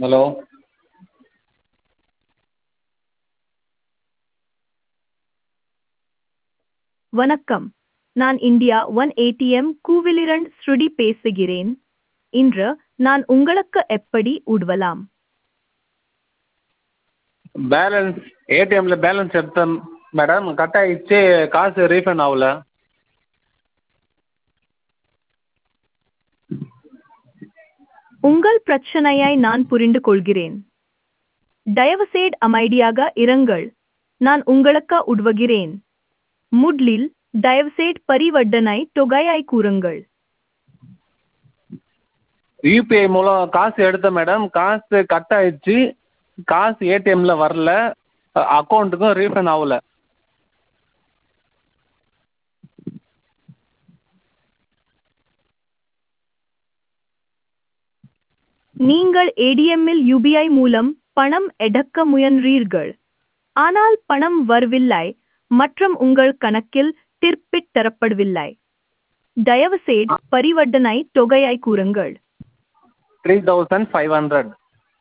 hello வணக்கம் நான் India one ATM கூவிலிரண்ட் ஸ்ருதி பேசுகிறேன் இன்று நான் உங்களுக்கு எப்படி உதவலாம் பேலன்ஸ் ஏடிஎம்மில் பேலன்ஸ் எடுத்தேன் மேடம் கட் ஆகிடுச்சு காசு ரீஃபண்ட் ஆகல உங்கள் பிரச்சனையை நான் புரிந்து கொள்கிறேன் தயவுசெய்து அமைதியாக இருங்கள் நான் உங்களுக்கு உதவுகிறேன் முதலில் தயவுசெய்து பரிவர்த்தனை தொகையை கூறுங்கள் யூபிஐ மூலம் காசு எடுத்தேன் மேடம் காசு கட் ஆகிடுச்சு காசு ஏடிஎம்மில் வரல அக்கௌண்ட்டுக்கும் ரீஃபண்ட் ஆகல நீங்கள் ஏடிஎம்மில் யுபிஐ மூலம் பணம் எடுக்க முயன்றீர்கள் ஆனால் பணம் வரவில்லை மற்றும் உங்கள் கணக்கில் திருப்பித் தரப்படவில்லை தயவுசெய்து பரிவர்த்தனை தொகையை கூறுங்கள் த்ரீ தௌசண்ட் ஃபைவ் ஹண்ட்ரட்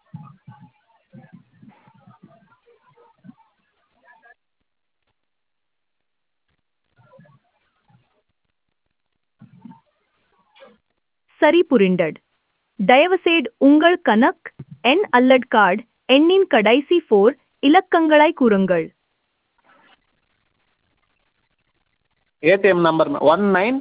சரி புரிந்தது தயவுசெய்து உங்கள் கணக் எண் அல்லது கார்டு எண்ணின் கடைசி ஃபோர் இலக்கங்களை கூறுங்கள் ATM number one nine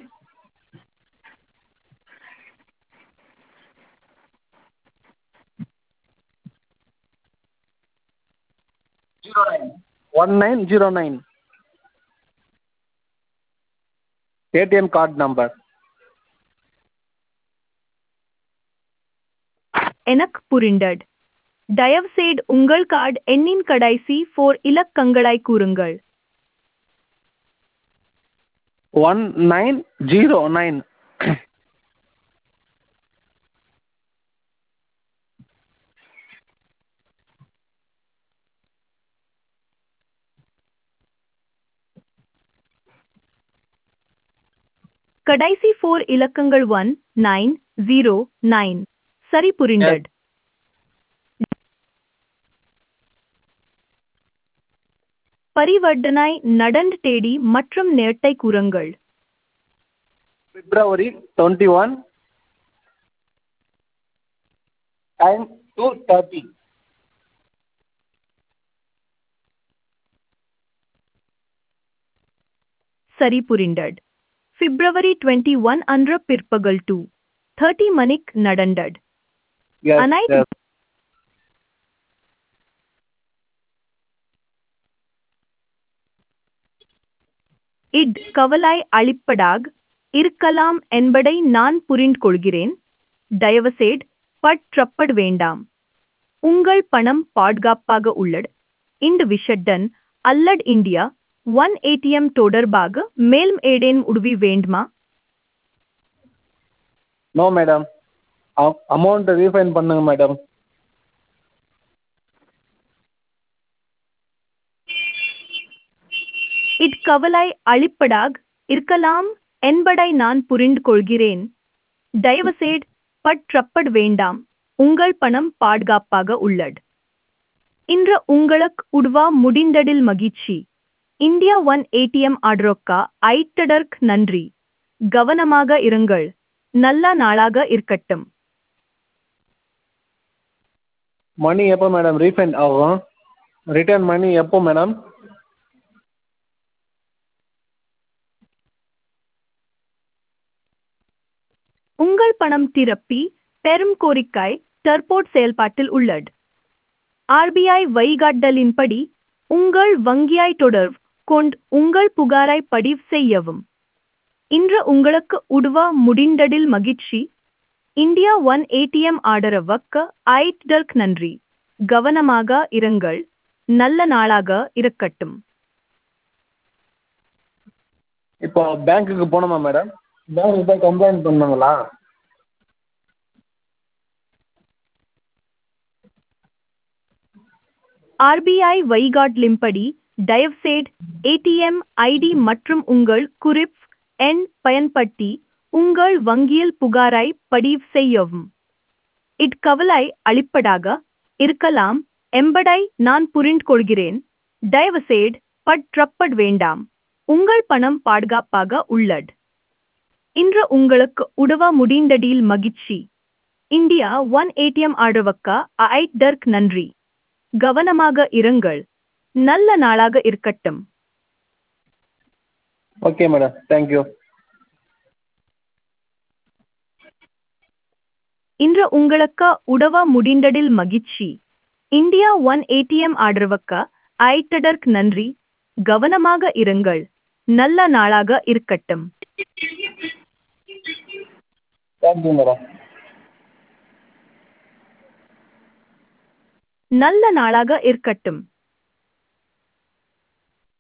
zero nine one nine zero nine ATM card number எனக்கு புரிந்தது தயவுசெய்து உங்கள் கார்டு எண்ணின் கடைசி ஃபோர் இலக்கங்களை கூறுங்கள் ஒன் நைன் ஜீரோ நைன் கடைசி ஃபோர் இலக்கங்கள் ஒன் நைன் ஜீரோ நைன் சரி புரிந்தது பரிவர்த்தனை நடந்து தேதி மற்றும் நேரத்தை கூறுங்கள் February twenty one time two thirty சரி புரிந்தது பிப்ரவரி டுவெண்ட்டி ஒன் அன்று பிற்பகல் டூ தேர்ட்டி மணிக்கு நடந்தது எஸ் அனைத்து எஸ் இட் கவலை அளிப்பதாக இருக்கலாம் என்பதை நான் புரிந்து கொள்கிறேன் தயவுசெய்து பற்றப்பட வேண்டாம் உங்கள் பணம் பாதுகாப்பாக உள்ளது இந்த விஷயத்துடன் அல்லட் இந்தியா ஒன் ஏடிஎம் தொடர்பாக மேலும் ஏதேனும் உதவி வேண்டுமா நோ மேடம் அமௌண்ட் ரீஃபைண்ட் பண்ணுங்க மேடம் இட் கவலை அளிப்பதாக இருக்கலாம் என்பதை நான் புரிந்து கொள்கிறேன் தயவுசெய்து பற்றப்பட வேண்டாம் உங்கள் பணம் பாதுகாப்பாக உள்ளது இன்று உங்களுக்கு உதவ முடிந்ததில் மகிழ்ச்சி இந்தியா ஒன் ஏடிஎம் ஆர்டருக்கா ஐட்டதற்கு நன்றி கவனமாக இருங்கள் நல்ல நாளாக இருக்கட்டும் மணி எப்போ மேடம் ரீஃபண்ட் ஆகும் ரிட்டர்ன் மணி எப்போ மேடம் உங்கள் பணம் திருப்பி பெறும் கோரிக்கை தற்போது செயல்பாட்டில் உள்ளது ஆர்பிஐ வழிகாட்டலின்படி உங்கள் வங்கியை தொடர்பு கொண்டு உங்கள் புகாரை பதிவு செய்யவும் இன்று உங்களுக்கு உதவ முடிந்ததில் மகிழ்ச்சி இந்தியா ஒன் ஏடிஎம் ஆதரவுக்கு ஐட்டதற்கு நன்றி கவனமாக இருங்கள் நல்ல நாளாக இருக்கட்டும் இப்போ பேங்க்குக்கு போகணுமா மேடம் பேங்க்குக்கு போய் கம்ப்ளைண்ட் பண்ணணுங்களா ஆர்பிஐ வழிகாட்டலின்படி தயவுசெய்து ஏடிஎம் ஐடி மற்றும் உங்கள் குறிப் எண் பயன்படுத்தி உங்கள் வங்கியில் புகாரை பதிவு செய்யவும் இக்கவலை அளிப்பதாக இருக்கலாம் என்பதை நான் புரிந்து கொள்கிறேன் தயவுசெய்து பற்றப்பட வேண்டாம் உங்கள் பணம் பாதுகாப்பாக உள்ளது இன்று உங்களுக்கு உதவ முடிந்ததில் மகிழ்ச்சி இந்தியா ஒன் ஏடிஎம் ஆதரவுக்கு ஐதர்க் நன்றி கவனமாக இருங்கள் நல்ல நாளாக இருக்கட்டும் ஓகே மேடம் தேங்க்யூ இன்று உங்களுக்கு உதவ முடிந்ததில் மகிழ்ச்சி இந்தியா ஒன் ஏடிஎம் ஆதரவுக்கு ஐட்டதற்கு நன்றி கவனமாக இருங்கள் நல்ல நாளாக இருக்கட்டும் தேங்க்யூ மேடம் நல்ல நாளாக இருக்கட்டும்